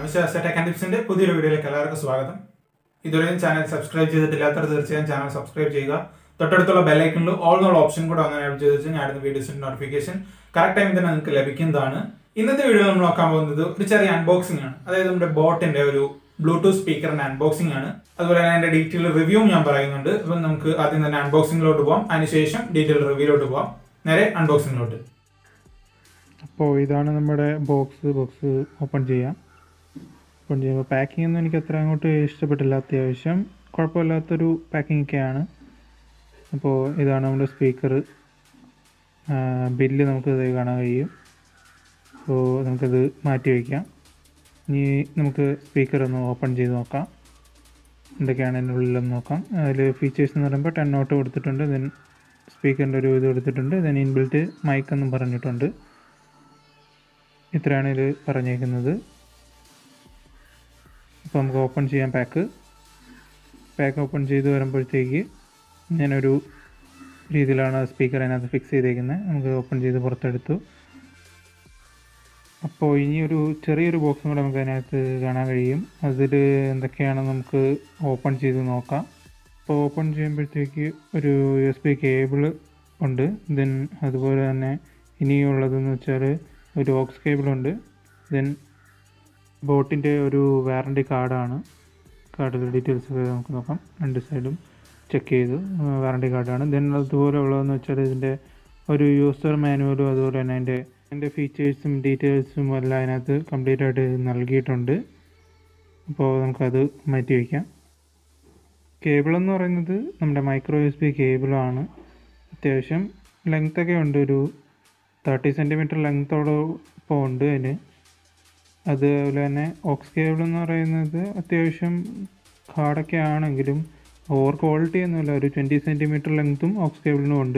വിശ്വാസ tech and ടിപ്സിന്റെ പുതിയൊരു വീഡിയോയിലേക്ക് എല്ലാവർക്കും സ്വാഗതം ഇതുവരെയും ചാനൽ സബ്സ്ക്രൈബ് ചെയ്തിട്ടില്ലാത്തവർ തീർച്ചയായും ചാനൽ സബ്സ്ക്രൈബ് ചെയ്യുക തൊട്ടടുത്തുള്ള ബെല്ലൈക്കണിൽ ഓൾ എന്നുള്ള ഓപ്ഷൻ കൂടെ ഒന്ന് എനേബിൾ ചെയ്ത് വെച്ചാൽ ഞാൻ അടുത്ത വീഡിയോസിന്റെ നോട്ടിഫിക്കേഷൻ കറക്റ്റ് ടൈമിൽ തന്നെ നിങ്ങൾക്ക് ലഭിക്കുന്നതാണ് ഇന്നത്തെ വീഡിയോ നമ്മൾ നോക്കാൻ പോകുന്നത് ഒരു ചെറിയ അൺബോക്സിംഗ് ആണ് അതായത് നമ്മുടെ ബോട്ടിന്റെ ഒരു ബ്ലൂടൂത്ത് സ്പീക്കറിന്റെ അൺബോക്സിംഗ് ആണ് അതുപോലെ തന്നെ അതിന്റെ ഡീറ്റെയിൽ റിവ്യൂവും ഞാൻ പറയുന്നുണ്ട് അപ്പം നമുക്ക് ആദ്യം തന്നെ അൺബോക്സിംഗിലോട്ട് പോകാം അതിനുശേഷം ഡീറ്റെയിൽ റിവ്യൂലോട്ട് പോകാം നേരെ അൺബോക്സിംഗിലോട്ട് അപ്പോൾ ഇതാണ് നമ്മുടെ ബോക്സ് ബോക്സ് ഓപ്പൺ ചെയ്യാം ഓപ്പൺ ചെയ്യുമ്പോൾ പാക്കിംഗ് ഒന്നും എനിക്ക് അത്ര അങ്ങോട്ട് ഇഷ്ടപ്പെട്ടില്ല അത്യാവശ്യം കുഴപ്പമില്ലാത്തൊരു പാക്കിംഗ് ഒക്കെയാണ് അപ്പോൾ ഇതാണ് നമ്മുടെ സ്പീക്കർ ബില്ല് നമുക്ക് ഇത് കാണാൻ കഴിയും അപ്പോൾ നമുക്കത് മാറ്റി വയ്ക്കാം ഇനി നമുക്ക് സ്പീക്കർ ഒന്ന് ഓപ്പൺ ചെയ്ത് നോക്കാം എന്തൊക്കെയാണ് അതിൻ്റെ ഉള്ളിലെന്ന് നോക്കാം അതിൽ ഫീച്ചേഴ്സ് എന്ന് പറയുമ്പോൾ ടെൻ നോട്ട് കൊടുത്തിട്ടുണ്ട് ദെൻ സ്പീക്കറിൻ്റെ ഒരു ഇത് കൊടുത്തിട്ടുണ്ട് ദെൻ ഇൻബിൽറ്റ് മൈക്ക് എന്നും പറഞ്ഞിട്ടുണ്ട് ഇത്രയാണ് ഇത് പറഞ്ഞേക്കുന്നത് അപ്പോൾ നമുക്ക് ഓപ്പൺ ചെയ്യാം പാക്ക് പാക്ക് ഓപ്പൺ ചെയ്ത് വരുമ്പോഴത്തേക്ക് ഞാനൊരു രീതിയിലാണ് സ്പീക്കർ അതിനകത്ത് ഫിക്സ് ചെയ്തേക്കുന്നത് നമുക്ക് ഓപ്പൺ ചെയ്ത് പുറത്തെടുത്തു അപ്പോൾ ഇനി ഒരു ചെറിയൊരു ബോക്സും കൂടെ നമുക്ക് അതിനകത്ത് കാണാൻ കഴിയും അതിൽ എന്തൊക്കെയാണെന്ന് നമുക്ക് ഓപ്പൺ ചെയ്ത് നോക്കാം അപ്പോൾ ഓപ്പൺ ചെയ്യുമ്പോഴത്തേക്ക് ഒരു യു എസ് ബി കേബിൾ ഉണ്ട് ദെൻ അതുപോലെ തന്നെ ഇനിയുള്ളതെന്ന് വെച്ചാൽ ഒരു ഓക്സ് കേബിളുണ്ട് ദെൻ ബോട്ടിൻ്റെ ഒരു വാറണ്ടി കാർഡാണ് കാർഡിലെ ഡീറ്റെയിൽസ് ഒക്കെ നമുക്ക് നോക്കാം രണ്ട് സൈഡും ചെക്ക് ചെയ്തു വാറണ്ടി കാർഡാണ് ദെൻ അതുപോലെ ഉള്ളതെന്ന് വെച്ചാൽ ഇതിൻ്റെ ഒരു യൂസർ മാനുവലും അതുപോലെ തന്നെ അതിൻ്റെ അതിൻ്റെ ഫീച്ചേഴ്സും ഡീറ്റെയിൽസും എല്ലാം അതിനകത്ത് കംപ്ലീറ്റ് ആയിട്ട് നൽകിയിട്ടുണ്ട് അപ്പോൾ നമുക്കത് മാറ്റി വയ്ക്കാം കേബിൾ എന്ന് പറയുന്നത് നമ്മുടെ മൈക്രോ യു എസ് ബി കേബിളാണ് അത്യാവശ്യം ലെങ്ത് ഒക്കെ ഉണ്ട് ഒരു തേർട്ടി സെൻറ്റിമീറ്റർ ലെങ്ത്തോടൊപ്പം ഉണ്ട് അതിന് അതുപോലെ തന്നെ ഓക്സ് കേബിൾ എന്ന് പറയുന്നത് അത്യാവശ്യം ഹാർഡൊക്കെ ആണെങ്കിലും ഓവർ ക്വാളിറ്റി ഒന്നുമില്ല ഒരു ട്വൻറ്റി സെൻറ്റിമീറ്റർ ലെങ്ത്തും ഓക്സ് കേബിളിനും ഉണ്ട്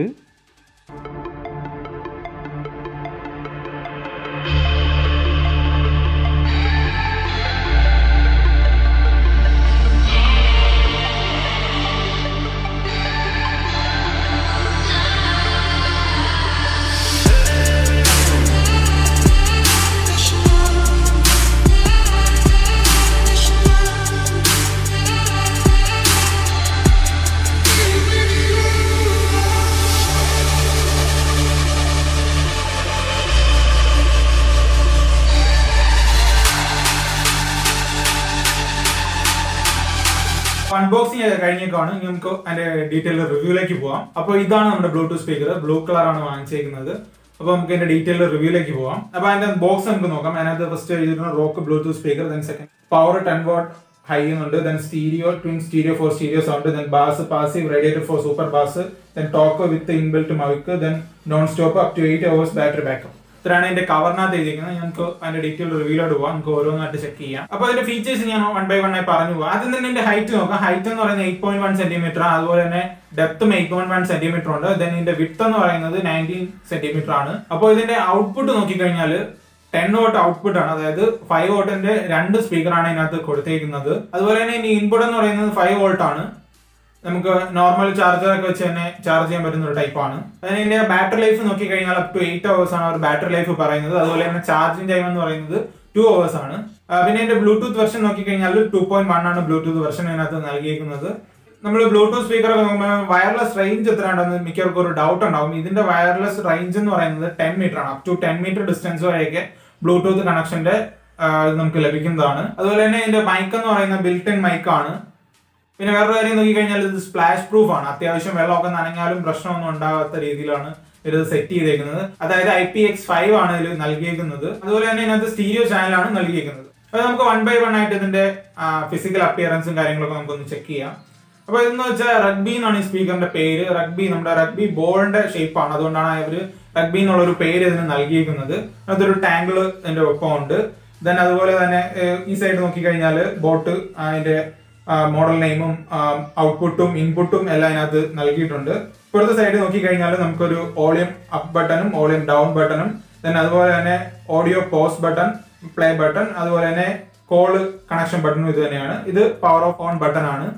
അൺബോക്സിംഗ് കഴിഞ്ഞേക്കാണ് ഇനി നമുക്ക് അതിന്റെ ഡീറ്റെയിൽ റിവ്യൂലേക്ക് പോവാം അപ്പോൾ ഇതാണ് നമ്മുടെ ബ്ലൂടൂത്ത് സ്പീക്കർ ബ്ലൂ കളർ ആണ് വാങ്ങിച്ചേക്കുന്നത് അപ്പോൾ നമുക്ക് അതിന്റെ ഡീറ്റെയിൽ റിവ്യൂലേക്ക് പോവാം അപ്പോൾ അതിന്റെ ബോക്സ് നമുക്ക് നോക്കാം അതിനകത്ത് ഫസ്റ്റ് എഴുതിയിരുന്ന rock Bluetooth speaker then second power ten watt high എന്നുണ്ട് then stereo twin stereo for stereo sound then bass passive radiator for super bass then talk with inbuilt mic then non stop up to eight hours battery backup ഇത്രയാണ് ഇതിന്റെ കവറിനകത്ത് എഴുതിയിരിക്കുന്നത് നമുക്ക് അതിന്റെ detail റിവ്യൂലോട്ട് പോവാം നമുക്ക് ഓരോന്നായിട്ട് check ചെയ്യാം അപ്പൊ അതിന്റെ ഫീച്ചേഴ്സ് ഞാൻ വൺ ബൈ വൺ ആയി പറഞ്ഞു പോകാം ആദ്യം തന്നെ ഇതിന്റെ ഹൈറ്റ് നോക്കാം ഹൈറ്റ് എന്ന് പറയുന്നത് എയ്റ്റ് പോയിന്റ് വൺ സെന്റിമീറ്റർ അതുപോലെ തന്നെ ഡെപ്തും എയ്റ്റ് പോയിന്റ് വൺ സെന്റിമീറ്റർ ഉണ്ട് ദെൻ ഇതിന്റെ വിത്ത് എന്ന് പറയുന്നത് നയൻറ്റീൻ സെന്റിമീറ്റർ ആണ് അപ്പോൾ ഇതിന്റെ ഔട്ട്പുട്ട് നോക്കിക്കഴിഞ്ഞാൽ ടെൻ വോട്ട് ഔട്ട്പുട്ട് ആണ് അതായത് ഫൈവ് വോട്ടിന്റെ രണ്ട് സ്പീക്കറാണ് ഇതിനകത്ത് കൊടുത്തേക്കുന്നത് അതുപോലെ തന്നെ ഇതിന്റെ ഇൻപുട്ട് എന്ന് പറയുന്നത് ഫൈവ് വോൾട്ട് ആണ് നമുക്ക് നോർമൽ ചാർജർ ഒക്കെ വെച്ച് തന്നെ ചാർജ് ചെയ്യാൻ പറ്റുന്ന ഒരു ടൈപ്പാണ് അതിന് ഇതിന്റെ ബാറ്ററി ലൈഫ് നോക്കി കഴിഞ്ഞാൽ അപ് ടു എയ്റ്റ് അവേഴ്സ് ആണ് അവർ ബാറ്ററി ലൈഫ് പറയുന്നത് അതുപോലെ തന്നെ ചാർജിങ് ടൈം എന്ന് പറയുന്നത് ടു അവേഴ്സ് ആണ് ആ, പിന്നെ ഇതിന്റെ ബ്ലൂടൂത്ത് വെർഷൻ നോക്കി കഴിഞ്ഞാൽ ടു പോയിന്റ് വൺ ആണ് ബ്ലൂടൂത്ത് വെർഷൻ ഇതിനകത്ത് നൽകിയിരിക്കുന്നത് നമ്മൾ ബ്ലൂടൂത്ത് സ്പീക്കർ ഒക്കെ നോക്കുമ്പോൾ വയർലെസ് റേഞ്ച് എത്ര ഉണ്ടെന്ന് മിക്കവർക്കും ഒരു ഡൗട്ട് ഉണ്ടാവും ഇതിന്റെ വയർലെസ് റേഞ്ച് എന്ന് പറയുന്നത് ടെൻ മീറ്റർ ആണ് up to ten metre distance വരെയൊക്കെ ബ്ലൂടൂത്ത് കണക്ഷന്റെ ഇത് നമുക്ക് ലഭിക്കുന്നതാണ് അതുപോലെ തന്നെ ഇതിന്റെ മൈക്ക് എന്ന് പറയുന്ന ബിൽറ്റ് ഇൻ മൈക്കാണ് പിന്നെ വേറൊരു കാര്യം നോക്കിക്കഴിഞ്ഞാൽ ഇത് സ്പ്ലാഷ് പ്രൂഫ് ആണ് അത്യാവശ്യം വെള്ളമൊക്കെ നനഞ്ഞാലും പ്രശ്നമൊന്നും ഉണ്ടാകാത്ത രീതിയിലാണ് ഇത് സെറ്റ് ചെയ്തേക്കുന്നത് അതായത് ഐ പി എക്സ് ഫൈവ് ആണ് ഇതിൽ നൽകിയേക്കുന്നത് അതുപോലെ തന്നെ ഇതിനകത്ത് സ്റ്റീരിയോ ചാനലാണ് നൽകിയേക്കുന്നത് അത് നമുക്ക് വൺ ബൈ വൺ ആയിട്ട് ഇതിന്റെ ഫിസിക്കൽ അപ്പിയറൻസും കാര്യങ്ങളൊക്കെ നമുക്കൊന്ന് ചെക്ക് ചെയ്യാം അപ്പൊ ഇതെന്ന് വെച്ചാൽ റഗ്ബി എന്നാണ് ഈ സ്പീക്കറിന്റെ പേര് റഗ്ബി നമ്മുടെ റഗ്ബി ബോളിന്റെ ഷേപ്പ് ആണ് അതുകൊണ്ടാണ് അവര് റഗ്ബി എന്നുള്ള ഒരു പേര് ഇതിന് നൽകിയിരിക്കുന്നത് അതൊരു ടാങ്കിൾ ഇതിന്റെ ഒപ്പം ഉണ്ട് ദെൻ അതുപോലെ തന്നെ ഏഹ്, ഈ സൈഡ് നോക്കിക്കഴിഞ്ഞാൽ ബോട്ട് അതിന്റെ മോഡൽ നെയിമും ഔട്ട്പുട്ടും ഇൻപുട്ടും എല്ലാം അതിനകത്ത് നൽകിയിട്ടുണ്ട് ഇപ്പോഴത്തെ സൈഡ് നോക്കിക്കഴിഞ്ഞാൽ നമുക്കൊരു ഓളിയം അപ്പ് ബട്ടണും ഓളിയം ഡൗൺ ബട്ടണും ദെൻ അതുപോലെ തന്നെ audio pause button play button അതുപോലെ തന്നെ കോള് കണക്ഷൻ ബട്ടണും ഇത് തന്നെയാണ് ഇത് പവർ ഓഫ് ഓൺ ബട്ടൺ ആണ്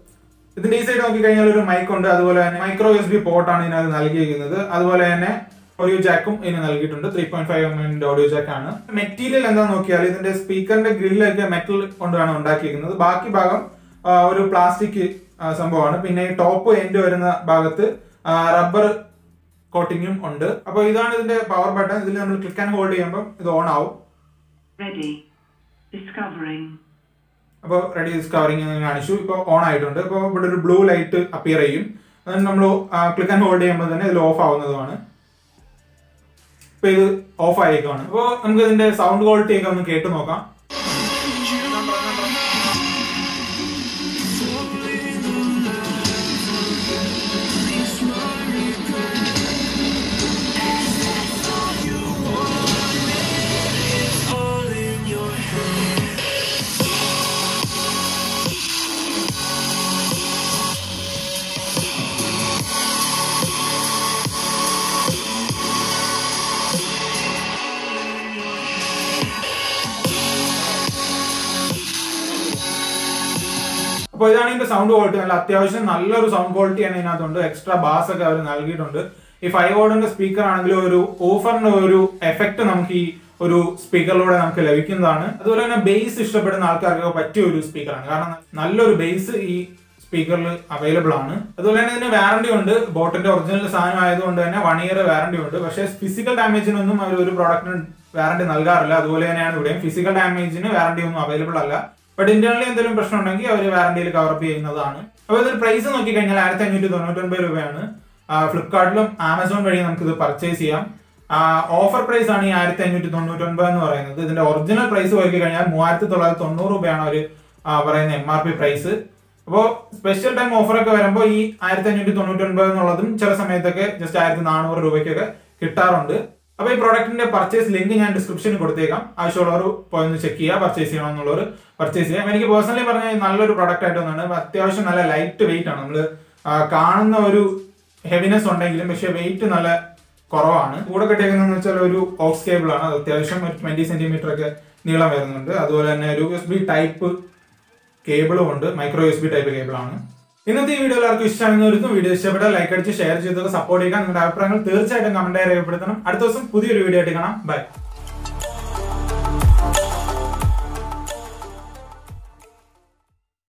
ഇതിന്റെ ഈ സൈഡ് നോക്കിക്കഴിഞ്ഞാൽ ഒരു മൈക്ക് ഉണ്ട് അതുപോലെ തന്നെ മൈക്രോ എസ് ബി പോർട്ടാണ് ഇതിനകത്ത് നൽകിയിരിക്കുന്നത് അതുപോലെ തന്നെ ഓഡിയോ ജാക്കും ഇതിന് നൽകിയിട്ടുണ്ട് ത്രീ പോയിന്റ് ഫൈവ് എം എമ്മിന്റെ ഓഡിയോ ജാക്ക് ആണ് മെറ്റീരിയൽ എന്താണെന്ന് നോക്കിയാൽ ഇതിന്റെ സ്പീക്കറിന്റെ ഗ്രില്ലൊക്കെ മെറ്റൽ കൊണ്ടാണ് ഉണ്ടാക്കിയിരിക്കുന്നത് ബാക്കി ഭാഗം ആ, ഒരു പ്ലാസ്റ്റിക് സംഭവമാണ് പിന്നെ ഈ ടോപ്പ് എൻഡ് വരുന്ന ഭാഗത്ത് റബ്ബർ കോട്ടിങ്ങും ഉണ്ട് അപ്പോൾ ഇതാണ് ഇതിന്റെ പവർ ബട്ടൺ ഇതിൽ നമ്മൾ ക്ലിക്ക് ആൻഡ് ഹോൾഡ് ചെയ്യുമ്പോൾ ഇത് ഓൺ ആവും Ready. Discovering. അപ്പോൾ റെഡി ഡിസ്കവറിങ് കാണിച്ചു ഇപ്പോൾ ഓൺ ആയിട്ടുണ്ട് ഇപ്പോൾ ഇവിടെ ഒരു ബ്ലൂ ലൈറ്റ് അപ്പിയർ ചെയ്യും അത് നമ്മൾ ക്ലിക്ക് ആൻഡ് ഹോൾഡ് ചെയ്യുമ്പോൾ തന്നെ ഇതിൽ ഓഫ് ആവുന്നതുമാണ് ഇപ്പൊ ഇത് ഓഫ് ആയേക്കാണ് അപ്പോൾ നമുക്ക് ഇതിന്റെ സൗണ്ട് ക്വാളിറ്റി ഒക്കെ ഒന്ന് കേട്ട് നോക്കാം അപ്പോൾ ഇതാണ് ഇതിന്റെ സൗണ്ട് ക്വാളിറ്റി നല്ല അത്യാവശ്യം നല്ലൊരു സൗണ്ട് ക്വാളിറ്റി തന്നെ ഇതിനകത്തുണ്ട് എക്സ്ട്രാ ബാസ് ഒക്കെ അവർ നൽകിയിട്ടുണ്ട് ഈ ഫൈവ് ഓർഡിന്റെ സ്പീക്കർ ആണെങ്കിലും ഒരു ഓഫറിന്റെ ഒരു എഫക്ട് നമുക്ക് ഈ ഒരു സ്പീക്കറിലൂടെ നമുക്ക് ലഭിക്കുന്നതാണ് അതുപോലെ തന്നെ ബേസ് ഇഷ്ടപ്പെടുന്ന ആൾക്കാർക്ക് പറ്റിയ ഒരു സ്പീക്കറാണ് കാരണം നല്ലൊരു ബേസ് ഈ സ്പീക്കറിൽ അവൈലബിൾ ആണ് അതുപോലെ തന്നെ ഇതിന് വാറണ്ടി ഉണ്ട് ബോട്ടിന്റെ ഒറിജിനൽ സാധനം ആയതുകൊണ്ട് തന്നെ വൺ ഇയർ വാറണ്ടി ഉണ്ട് പക്ഷേ ഫിസിക്കൽ ഡാമേജിനൊന്നും അവർ ഒരു പ്രോഡക്റ്റിന് വാറണ്ടി നൽകാറില്ല അതുപോലെ തന്നെയാണ് ഇവിടെയും ഫിസിക്കൽ ഡാമേജിന് വാറണ്ടി ഒന്നും അവൈലബിൾ അല്ല ബട്ട് ഇന്റേണലി എന്തെങ്കിലും പ്രശ്നം ഉണ്ടെങ്കിൽ അവർ വാറണ്ടിയിൽ കവർ അപ്പ് ചെയ്യുന്നതാണ് അപ്പോൾ ഇതിന്റെ പ്രൈസ് നോക്കി കഴിഞ്ഞാൽ ആയിരത്തി അഞ്ഞൂറ്റി തൊണ്ണൂറ്റൊൻപത് രൂപയാണ് ഫ്ലിപ്കാർട്ടിലും ആമസോൺ വഴി നമുക്ക് ഇത് പർച്ചേസ് ചെയ്യാം ഓഫർ പ്രൈസ് ആണ് ഈ ആയിരത്തി അഞ്ഞൂറ്റി തൊണ്ണൂറ്റൊൻപത് എന്ന് പറയുന്നത് ഇതിന്റെ ഒറിജിനൽ പ്രൈസ് നോക്കി കഴിഞ്ഞാൽ മൂവായിരത്തി തൊള്ളായിരത്തി തൊണ്ണൂറ് രൂപയാണ് അവർ പറയുന്ന എം ആർ പി പ്രൈസ് അപ്പോൾ സ്പെഷ്യൽ ടൈം ഓഫർ ഒക്കെ വരുമ്പോൾ ഈ ആയിരത്തി അഞ്ഞൂറ്റി തൊണ്ണൂറ്റി ഒൻപത് എന്നുള്ളതും ചില സമയത്തൊക്കെ ജസ്റ്റ് ആയിരത്തി നാനൂറ് രൂപയ്ക്കൊക്കെ കിട്ടാറുണ്ട് അപ്പോൾ ഈ പ്രോഡക്റ്റിന്റെ പർച്ചേസ് ലിങ്ക് ഞാൻ ഡിസ്ക്രിപ്ഷനിൽ കൊടുത്തേക്കാം ആവശ്യമുള്ളവർ പോയി ഒന്ന് ചെക്ക് ചെയ്യുക പർച്ചേസ് ചെയ്യണമെന്നുള്ളവർ പർച്ചേസ് ചെയ്യാം എനിക്ക് പേഴ്സണലി പറഞ്ഞാൽ നല്ലൊരു പ്രോഡക്റ്റ് ആയിട്ട് തോന്നുന്നുണ്ട് അത്യാവശ്യം നല്ല ലൈറ്റ് വെയിറ്റ് ആണ് നമ്മൾ കാണുന്ന ഒരു ഹെവിനെസ് ഉണ്ടെങ്കിലും പക്ഷേ വെയിറ്റ് നല്ല കുറവാണ് കൂടെ കിട്ടിയേക്കുന്നതെന്ന് വെച്ചാൽ ഒരു ഓക്സ് കേബിൾ ആണ് അത് അത്യാവശ്യം ഒരു ട്വന്റി സെന്റിമീറ്റർ ഒക്കെ നീളം വരുന്നുണ്ട് അതുപോലെ തന്നെ ഒരു യു എസ് ബി ടൈപ്പ് കേബിളും ഉണ്ട് micro U S B type cable ആണ് ഇന്നത്തെ ഈ വീഡിയോ എല്ലാവർക്കും ഇഷ്ടമാണെന്ന് വീഡിയോ ഇഷ്ടപ്പെട്ടാൽ ലൈക്ക് അടിച്ച് ഷെയർ ചെയ്തൊക്കെ സപ്പോർട്ട് ചെയ്യുക നിങ്ങളുടെ അഭിപ്രായങ്ങൾ തീർച്ചയായിട്ടും കമന്റായി രേഖപ്പെടുത്തണം അടുത്ത ദിവസം പുതിയൊരു വീഡിയോ ആയിട്ട് കാണാം ബൈ